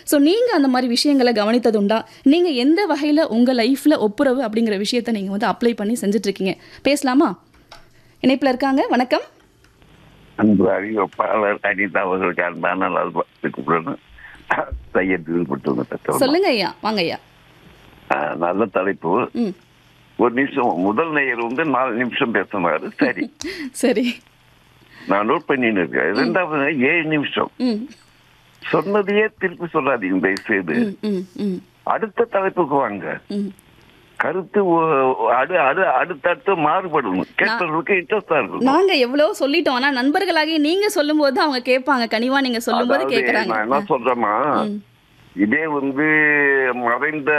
So நீங்கள் அந்த மாதிரி விஷயங்களை கவனித்தது உண்டா நீங்கள் எந்த வகையில் உங்கள் லைஃப்பில் ஒப்புரவு அப்படிங்கிற விஷயத்தை நீங்கள் வந்து அப்ளை பண்ணி செஞ்சுட்ருக்கீங்க பேசலாமா இணைப்பில் இருக்காங்க வணக்கம் அன்பு அறிவிப்பாளர் அனிதா அவர்களுக்கு அன்பான நல்வாழ்த்துக்குடன் செய்யத்தில் பட்டு சொல்லுங்க ஐயா வாங்க ஐயா நல்ல தலைப்பு ம் ஒரு நிமிஷம் முதல் நேயர் வந்து நாலு நிமிஷம் பேசினாரு சரி சரி நான் நோட் பண்ணின்னு இருக்கேன் இரண்டாவது ஏழு நிமிஷம் ம் சொன்னதையே திருப்பி சொல்லாதீங்க தயவு செய்து ம் ம் ம் அடுத்த தலைப்புக்கு வாங்க ம் கருத்து ஒ- அடு அடு அடுத்தடுத்து மாறுபடணும் கேட்கறதுக்கு இன்ட்ரெஸ்டா இருக்கணும் நாங்க எவ்வளோ சொல்லிட்டோம் ஆனா நண்பர்களாகி நீங்க சொல்லும்போது அவங்க கேட்பாங்க கனிவா நீங்க சொல்லும்போது அதாவது கேக்குறாங்க நான் என்ன சொல்றேன்னா ம். இதே வந்து மறைந்த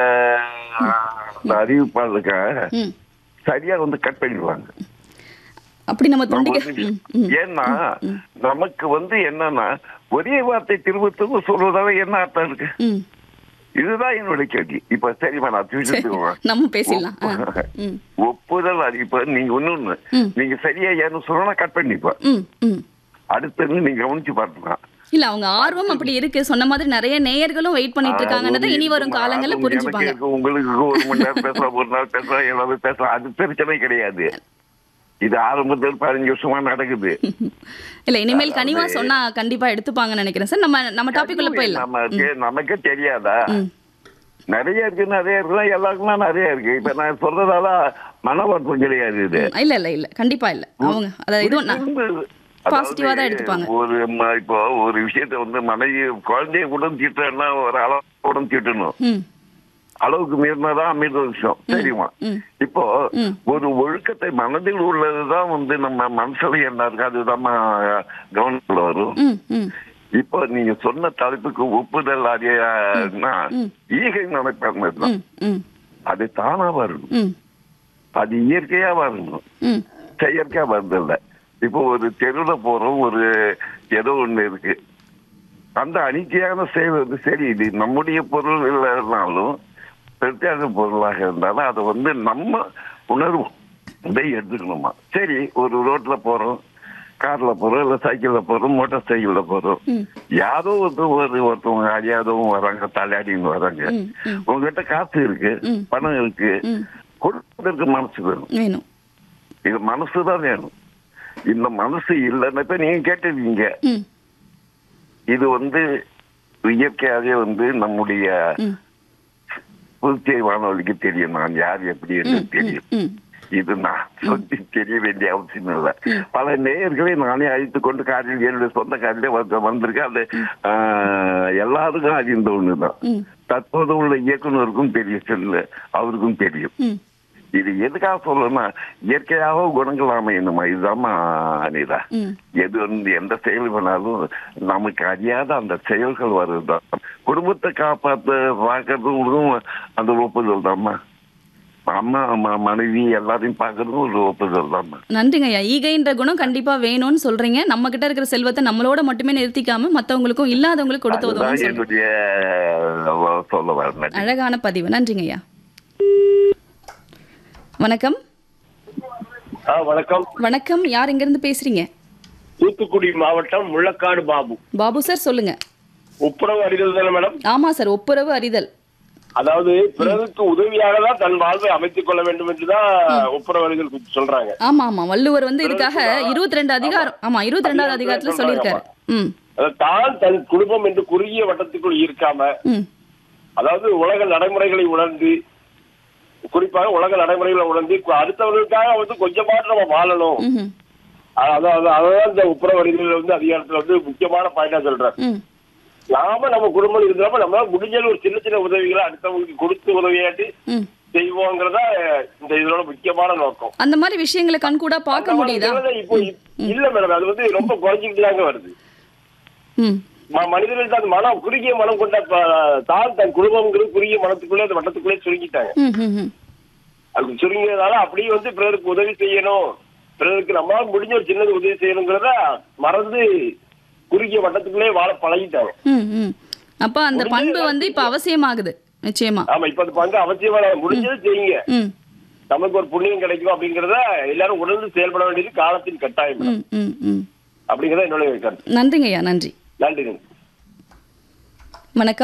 அந்த அறிவிப்பாளருக்க ம் சரியா வந்து கட் பண்ணிடுவாங்க அப்படி நம்ம ஒரு தொண்டிக்க நிமிஷம். ம் ம் ஏன்னா நமக்கு வந்து என்னன்னா ஒரே வார்த்தை திரும்ப திரும்ப சொல்றதால என்ன அர்த்தம் இருக்கு ம் இதுதான் என்னுடைய கேள்வி இப்ப சரிம்மா நான் திருச்சிருக்கேன் நம்ம பேசிடலாம் ஆ. ம் ஒப்புதல் அறிவிப்பு நீங்க ஒண்ணு ம். நீங்க சரியா ஏன்னு சொன்னா கட் பண்ணிப்பேன் ம் ம் அடுத்தது நீங்க கவனிச்சு பார்க்கலாம் இல்ல அவங்க ஆர்வம் அப்படி இருக்கு சொன்ன மாதிரி நிறைய நேயர்களும் வெயிட் பண்ணிட்டு இருக்காங்கன்றதை இனி வரும் காலங்கள்ல அது புரிஞ்சுப்பாங்க எனக்கு இருக்கு, உங்களுக்கு இருக்கு, ஒரு மணி நேரம் பேசலாம் ஒரு நாள் பேசலாம் எல்லாரும் பேசலாம் அது பிரச்சனை கிடையாது இது ஆரம்பத்தில் பதினஞ்சு வருஷமா நடக்குது இல்ல இனிமேல் கனிவா சொன்னா கண்டிப்பா எடுத்துப்பாங்கன்னு நினைக்கிறேன் சார் நம்ம நம்ம டாபிக் உள்ள போயிடலாம் நமக்கு நமக்கே தெரியாதா ம் நிறைய இருக்கு நிறைய இருக்குன்னா எல்லாருக்குமே நிறைய இருக்கு இப்ப நான் சொல்றதால மன வருத்தம் கிடையாது இது ம், இல்ல இல்ல இல்ல கண்டிப்பா இல்ல அவங்க அதாவது இதுவும் நான் அதாவது Positive ஆ தான் எடுத்துப்பாங்க. ஒரு ம- இப்போ ஒரு விஷயத்த வந்து மனைவி குழந்தைய உடம்பு தீட்டுன்னா ஒரு அளவு உடம்பு தீட்டணும் ம் அளவுக்கு மீறினதான் அமிர்த விஷயம் தெரியுமா ம். இப்போ ம். ஒரு ஒழுக்கத்தை மனதில் உள்ளதுதான் வந்து நம்ம மனசுல என்ன இருக்கு அதுதான் கவனத்துல வரும் ம் ம் இப்போ நீங்க சொன்ன தலைப்புக்கு ஒப்புதல் அறியனா ஈகை நினைப்பாங்க ம் ம் அது தானா வரணும் ம் அது இயற்கையா வரணும் ம் செயற்கையா வருதில்ல இப்போ ஒரு தெருவுல போறோம் ஒரு ஏதோ ஒண்ணு இருக்கு அந்த அனிச்சையான செயல் வந்து சரி இது நம்முடைய பொருள் இல்லைனாலும் பிரத்யேக பொருளாக இருந்தாலும் அதை வந்து நம்ம உணர்வோம் இதை எடுத்துக்கணுமா சரி ஒரு ரோட்ல போறோம் கார்ல போறோம் இல்ல சைக்கிள்ல போறோம் மோட்டார் சைக்கிள்ல போறோம் ம். யாரோ வந்து ஒரு ஒருத்தவங்க அறியாதவங்க வராங்க தலையாடின்னு வராங்க ம், ம். உங்ககிட்ட காசு இருக்கு ம். பணம் இருக்கு ம். கொடுப்பதற்கு மனசு வேணும் வேணும் இது மனசு தான் வேணும் இந்த மனசு இல்லைன்னு இப்ப நீங்க கேட்டிருக்கீங்க ம் இது வந்து இயற்கையாகவே வந்து நம்முடைய ம் புதுச்சேரி வானொலிக்கு தெரியும் நான் யார் எப்படி என்று தெரியும் ம் இது நான் சொல்லி தெரிய வேண்டிய அவசியம் இல்லை பல நேயர்களை நானே அழைத்து கொண்டு காரில் என்னுடைய சொந்த காரிலே வந்து வந்திருக்கேன் அது ஆஹ், எல்லாருக்கும் அறிந்த ஒண்ணுதான் ம் தற்போது உள்ள இயக்குனருக்கும் தெரியும் செல்ல அவருக்கும் தெரியும் ம் இது எதுக்காக சொல்லணும்னா இயற்கையாக குணங்கள் அமையணுமா இதுதாம்மா அனிதா ம் எது வந்து எந்த செயல் பண்ணாலும் நமக்கு அறியாத அந்த செயல்கள் வருதுதான் குடும்பத்தை காப்பாத்த பார்க்கறதுக்கும் அந்த ஒப்புதல் தாம்மா அம்மா அம்மா மனைவி எல்லாரையும் பார்க்கறதும் ஒரு ஒப்புதல் தாம்மா நன்றிங்க ஐயா ஈகைன்ற குணம் கண்டிப்பா வேணும்னு சொல்றீங்க நம்ம கிட்ட இருக்கிற செல்வத்தை நம்மளோட மட்டுமே நிறுத்திக்காம மத்தவங்களுக்கும் இல்லாதவங்களுக்கு கொடுத்து அதுதான் உதவும் சொல்றேன் என்னுடைய அஹ், சொல்ல வரேன் அழகான பதிவு நன்றிங்க ஐயா வணக்கம் ஆ, வணக்கம் வணக்கம் யார் இருந்து பேசுறீங்க தூத்துக்குடி மாவட்டம் முள்ளக்காடு பாபு பாபு சார் சொல்லுங்க ஒப்புரவு அறிதல் தானே மேடம் ஆமா சார் ஒப்புரவு அறிதல் அதாவது பிறருக்கு உதவியாக தான் தன் வாழ்வை அமைத்துக் கொள்ள வேண்டும் என்றுதான் ஒப்புரவு அறிதல் குறித்து சொல்றாங்க ஆமா ஆமா வள்ளுவர் வந்து இதுக்காக இருபத்தி ரெண்டு அதிகாரம் ஆமா இருபத்தி ரெண்டாவது அதிகாரத்துல சொல்லியிருக்காரு ம் அதாவது தான் தன் குடும்பம் என்று குறுகிய வட்டத்துக்குள் இருக்காம ம் அதாவது உலக நடைமுறைகளை உணர்ந்து குறிப்பாக உலக நடைமுறைகளை உணர்ந்து கு- அடுத்தவர்களுக்காக வந்து கொஞ்சமாட்டு நம்ம வாழணும் ம்ஹும். அதாவது அதான் இந்த ஒப்புரவு அறிதல் வந்து அதிகாரத்துல வந்து முக்கியமான பாயிண்டா சொல்றேன் ம் நாம நம்ம குடும்பம் இருந்தாம நம்மளால முடிஞ்ச ஒரு சின்ன சின்ன உதவிகளை அடுத்தவங்களுக்கு கொடுத்து உதவியாட்டி ம் செய்வோங்கிறதா இந்த இதோட முக்கியமான நோக்கம் அந்த மாதிரி விஷயங்களை கண்கூடா பார்க்க முடியுதா அந்த மாதிரி இப்போ இல்ல மேடம் அது வந்து ரொம்ப குறைஞ்சிக்கிட்டு தாங்க வருது ம் ம- மனிதர்கள்ட்ட அந்த மனம் குறுகிய மனம் கொண்ட ப- தான் தன் குடும்பங்கிறது குறுகிய மனத்துக்குள்ளே அந்த வட்டத்துக்குள்ளே சுருங்கிட்டாங்க ம் ம் ம் அது சுருங்கியதால அப்படியே வந்து பிறருக்கு உதவி செய்யணும் பிறருக்கு நம்மளால முடிஞ்ச ஒரு சின்னது உதவி செய்யணுங்கிறத மறந்து குறுகிய வட்டத்துக்குள்ளே வாழ பழகிட்டாங்க ம் ம் அப்ப அந்த பண்பு வந்து இப்ப அவசியமாகுது நிச்சயமா ஆமா இப்ப அது பங்கு அவசியமான முடிஞ்சது செய்யுங்க ம் நமக்கு ஒரு புண்ணியம் கிடைக்கும் அப்படிங்கறத எல்லாரும் உணர்ந்து செயல்பட வேண்டியது காலத்தின் கட்டாயம் ம் ம் ம் அப்படிங்கறத என்னுடைய கருத்து நன்றிங்க ஐயா நன்றி நன்றி வணக்கம்